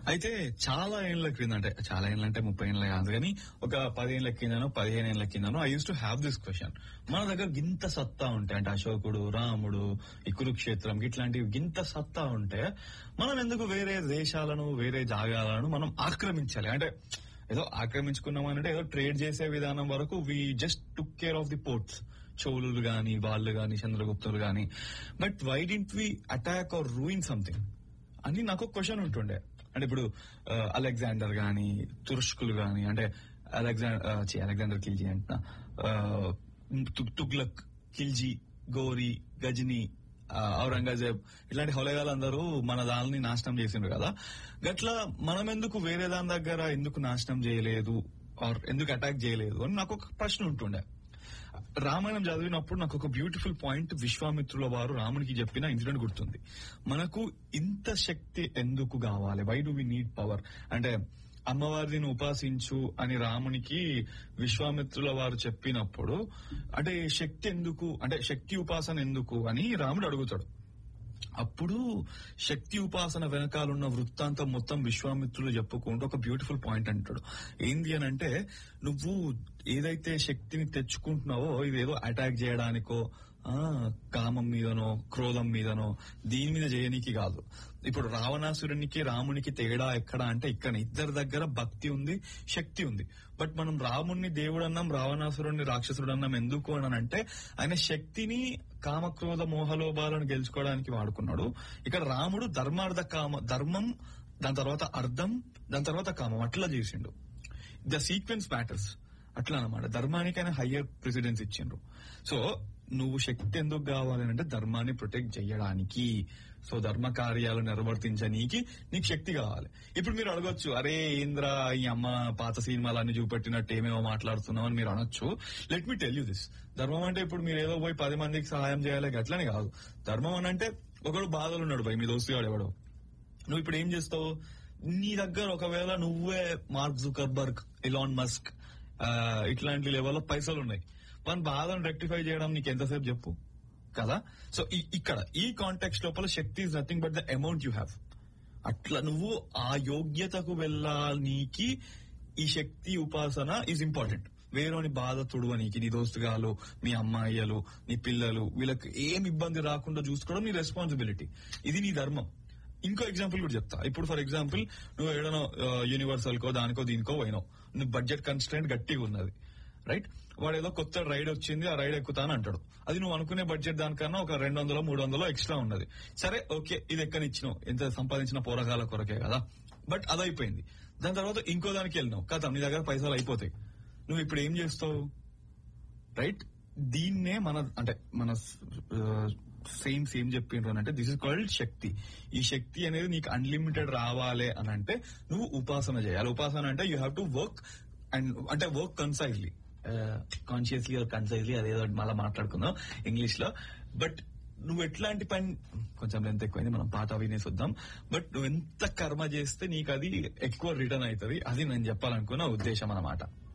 అయితే చాలా ఏళ్ల క్రింద అంటే చాలా ఏళ్ళ అంటే ముప్పై ఏళ్ళ కాదు కానీ ఒక పదిహేళ్ల కిందనో పదిహేను ఏళ్ల కిందనో I use to have this question మన దగ్గర గింత సత్తా ఉంటే అంటే అశోకుడు రాముడు ఈ కురుక్షేత్రం ఇట్లాంటివి గింత సత్తా ఉంటే మనం ఎందుకు వేరే దేశాలను వేరే జాగాలను మనం ఆక్రమించాలి అంటే ఏదో ఆక్రమించుకున్నాం అంటే ఏదో ట్రేడ్ చేసే విధానం వరకు we just took care of the ports చోళులు గాని వాళ్ళు గాని చంద్రగుప్తులు గాని but why didn't we attack or ruin something అని నాకు ఒక క్వశ్చన్ ఉంటుండే అంటే ఇప్పుడు ఆ, అలెగ్జాండర్ గాని తుర్ష్కులు గాని అంటే అలెగ్జాండర్ అలెగ్జాండర్ ఖిల్జీ అంటున్నా ఆ, తుగ్- తుగ్లక్ ఖిల్జీ గోరి గజని ఆ, ఔరంగజేబ్ ఇట్లాంటి హొలగాలందరూ మన దానిని నాశనం చేసిండ్రు కదా గట్లా మనం ఎందుకు వేరే దాని దగ్గర ఎందుకు నాశనం చేయలేదు ఆర్ ఎందుకు అటాక్ చేయలేదు అని నాకు ఒక ప్రశ్న ఉంటుండే రామాయణం చదివినప్పుడు నాకు ఒక బ్యూటిఫుల్ పాయింట్ విశ్వామిత్రుల వారు రామునికి చెప్పిన ఇన్సిడెంట్ గుర్తుంది మనకు ఇంత శక్తి ఎందుకు కావాలి why do we need power అంటే అమ్మవారిని ఉపాసించు అని రామునికి విశ్వామిత్రుల వారు చెప్పినప్పుడు అంటే శక్తి ఎందుకు అంటే శక్తి ఉపాసన ఎందుకు అని రాముడు అడుగుతాడు అప్పుడు శక్తి ఉపాసన వెనకాలన్న వృత్తాంతం మొత్తం విశ్వామిత్రులు చెప్పుకుంటూ ఒక బ్యూటిఫుల్ పాయింట్ అంటాడు ఏంది అని అంటే నువ్వు ఏదైతే శక్తిని తెచ్చుకుంటున్నావో ఇదేదో అటాక్ చేయడానికో ఆ కామం మీదనో క్రోధం మీదనో దీని మీద చేయనీకి కాదు ఇప్పుడు రావణాసురునికి రామునికి తేడా ఎక్కడ అంటే ఇక్కడ ఇద్దరి దగ్గర భక్తి ఉంది శక్తి ఉంది బట్ మనం రాముణ్ణి దేవుడు అన్నాం రావణాసురుణ్ణి రాక్షసుడు అన్నాం ఎందుకు అని అంటే ఆయన శక్తిని కామక్రోధ మోహలోభాలను గెలుచుకోవడానికి వాడుకున్నాడు ఇక్కడ రాముడు ధర్మార్థ కామ ధర్మం దాని తర్వాత అర్థం దాని తర్వాత కామం అట్లా చేసిండు ద సీక్వెన్స్ మ్యాటర్స్ అట్లా అనమాట ధర్మానికి ఆయన హయ్యర్ ప్రెసిడెన్స్ ఇచ్చిండ్రు సో నువ్వు శక్తి ఎందుకు కావాలి అంటే ధర్మాన్ని ప్రొటెక్ట్ చేయడానికి సో ధర్మ కార్యాలు నిర్వర్తించనీకి నీకు శక్తి కావాలి ఇప్పుడు మీరు అడగొచ్చు అరే ఏంద్ర ఈ అమ్మ పాత సినిమాలన్నీ చూపెట్టినట్టు ఏమేమో మాట్లాడుతున్నావు అని మీరు అనొచ్చు let me tell you this ధర్మం అంటే ఇప్పుడు మీరు ఏదో పోయి పది మందికి సహాయం చేయాలి అట్లనే కాదు ధర్మం అని అంటే ఒకడు బాధలు ఉన్నాడు పోయి మీ దోస్తుగాడు ఎవడో నువ్వు ఇప్పుడు ఏం చేస్తావు నీ దగ్గర ఒకవేళ నువ్వే మార్క్ జుకర్బర్గ్ ఇలాన్ మస్క్ ఆ, ఇట్లాంటి లెవెల్లో పైసలు ఉన్నాయి మన బాధను రెక్టిఫై చేయడం నీకు ఎంతసేపు చెప్పు కదా సో ఈ- ఇక్కడ ఈ కాంటెక్స్ట్ లోపల శక్తి is nothing but the amount you have అట్లా నువ్వు ఆ యోగ్యతకు వెళ్ళానికి ఈ శక్తి ఉపాసన ఈజ్ ఇంపార్టెంట్ వేరేని బాధ తుడవనీకి నీ దోస్తుగాలు మీ అమ్మాయిలు నీ పిల్లలు వీళ్ళకి ఏం ఇబ్బంది రాకుండా చూసుకోవడం నీ రెస్పాన్సిబిలిటీ ఇది నీ ధర్మం ఇంకో ఎగ్జాంపుల్ కూడా చెప్తా ఇప్పుడు ఫర్ ఎగ్జాంపుల్ నువ్వు ఏడనో యూనివర్సల్ కో దానికో దీనికో పోయినావు నువ్వు బడ్జెట్ కన్స్టెంట్ గట్టిగా ఉన్నది రైట్ వాడు ఏదో కొత్త రైడ్ వచ్చింది ఆ రైడ్ ఎక్కుతాను అంటాడు అది నువ్వు అనుకునే బడ్జెట్ దానికన్నా ఒక రెండు వందలు మూడు వందలు ఎక్స్ట్రా ఉన్నది సరే ఓకే ఇది ఎక్కనిచ్చినావు ఎంత సంపాదించిన పోరగాల కొరకే కదా బట్ అది అయిపోయింది దాని తర్వాత ఇంకో దానికి వెళ్ళినావు కదా నీ దగ్గర పైసలు అయిపోతాయి నువ్వు ఇప్పుడు ఏం చేస్తావు రైట్ దీన్నే మన అంటే మన సెయింట్స్ ఏం చెప్పిండ్రు అని అంటే దిస్ ఇస్ కాల్డ్ శక్తి ఈ శక్తి అనేది నీకు అన్లిమిటెడ్ రావాలి అని అంటే నువ్వు ఉపాసన చేయాలి ఉపాసన అంటే you have to work and అంటే work concisely consciously or concisely అదేదో మళ్ళీ మాట్లాడుకుందాం ఇంగ్లీష్ లో బట్ నువ్వు ఎట్లాంటి పని కొంచెం లెంత్ ఎక్కువైంది మనం పాట వినేసి వద్దాం బట్ నువ్వు ఎంత కర్మ చేస్తే నీకు అది ఎక్కువ రిటర్న్ అవుతుంది అది నేను చెప్పాలనుకున్న ఉద్దేశం అన్నమాట